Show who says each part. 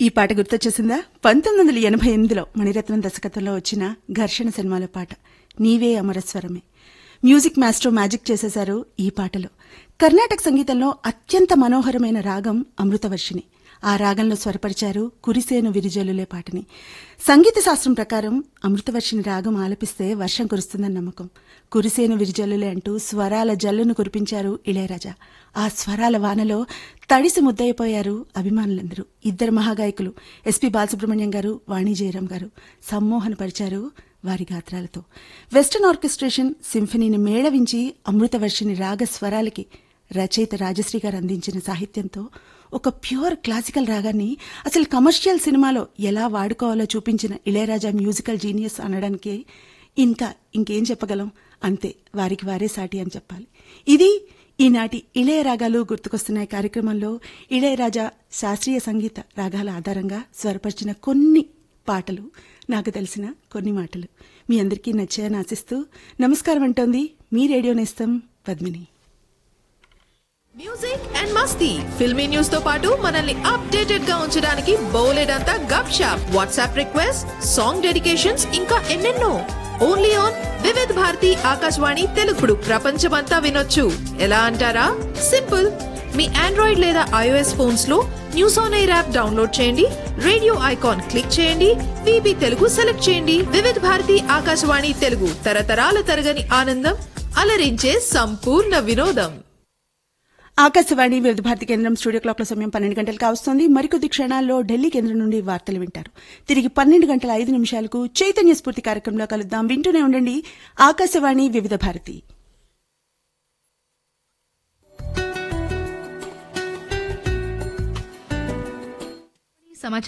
Speaker 1: ఈ పాట గుర్తొచ్చేసిందా పంతొమ్మిది వందల ఎనభై ఎనిమిదిలో మణిరత్నం దర్శకత్వంలో వచ్చిన ఘర్షణ సినిమాలో పాట నీవే అమరస్వరమే మ్యూజిక్ మాస్టర్ మ్యాజిక్ చేసేశారు ఈ పాటలో కర్ణాటక సంగీతంలో అత్యంత మనోహరమైన రాగం అమృతవర్షిణి ఆ రాగంలో స్వరపరిచారు కురిసేను విరిజల్లులే పాటని సంగీత శాస్త్రం ప్రకారం అమృతవర్షిని రాగం ఆలపిస్తే వర్షం కురుస్తుందని నమ్మకం కురిసేను విరిజల్లులే అంటూ స్వరాల జల్లును కురిపించారు ఇళయరాజా ఆ స్వరాల వానలో తడిసి ముద్దయిపోయారు అభిమానులందరూ ఇద్దరు మహాగాయకులు ఎస్పి బాలసుబ్రహ్మణ్యం గారు వాణి జయరాం గారు సమ్మోహనపరిచారు వారి గాత్రాలతో వెస్టర్న్ ఆర్కెస్ట్రేషన్ సింఫనీని మేళవించి అమృతవర్షిని రాగ స్వరాలకి రచయిత రాజశ్రీ గారు అందించిన సాహిత్యంతో ఒక ప్యూర్ క్లాసికల్ రాగాన్ని అసలు కమర్షియల్ సినిమాలో ఎలా వాడుకోవాలో చూపించిన ఇళయరాజా మ్యూజికల్ జీనియస్ అనడానికి ఇంకా ఇంకేం చెప్పగలం అంతే వారికి వారే సాటి అని చెప్పాలి ఇది ఈనాటి ఇళయరాగాలు గుర్తుకొస్తున్నాయి కార్యక్రమంలో ఇళయరాజా శాస్త్రీయ సంగీత రాగాల ఆధారంగా స్వరపరిచిన కొన్ని పాటలు నాకు తెలిసిన కొన్ని మాటలు మీ అందరికీ నచ్చాయని ఆశిస్తూ నమస్కారం అంటోంది మీ రేడియో నేస్తం పద్మిని
Speaker 2: మ్యూజిక్ అండ్ మస్తీ ఫిల్మీ న్యూస్ తో పాటు మనల్ని అప్డేటెడ్ గా ఉంచడానికి బోలెడంతా గప్ షాప్ వాట్సాప్ రిక్వెస్ట్ సాంగ్ డెడికేషన్స్ ఇంకా ఎన్నెన్నో ఓన్లీ ఆన్ వివిధ్ భారతి ఆకాశవాణి తెలుగుడు ప్రపంచమంతా వినొచ్చు ఎలా అంటారా సింపుల్ మీ ఆండ్రాయిడ్ లేదా ఐఓఎస్ ఫోన్స్ లో news on air app download చేయండి రేడియో ఐకాన్ క్లిక్ చేయండి విబి తెలుగు సెలెక్ట్ చేయండి వివిధ్ భారతి ఆకాశవాణి తెలుగు తరతరాల తరగని ఆనందం అలరించే సంపూర్ణ వినోదం
Speaker 1: ఆకాశవాణి వివిధ భారతి కేంద్రం స్టూడియో క్లాక్ల సమయం పన్నెండు గంటలకు కావస్తోంది మరికొద్ది క్షణాల్లో ఢిల్లీ కేంద్రం నుండి వార్తలు వింటారు తిరిగి పన్నెండు గంటల ఐదు నిమిషాలకు చైతన్య స్ఫూర్తి కార్యక్రమంలో కలుద్దాం వింటూనే ఉండండి ఆకాశవాణి వివిధ భారతి
Speaker 3: సమాచారం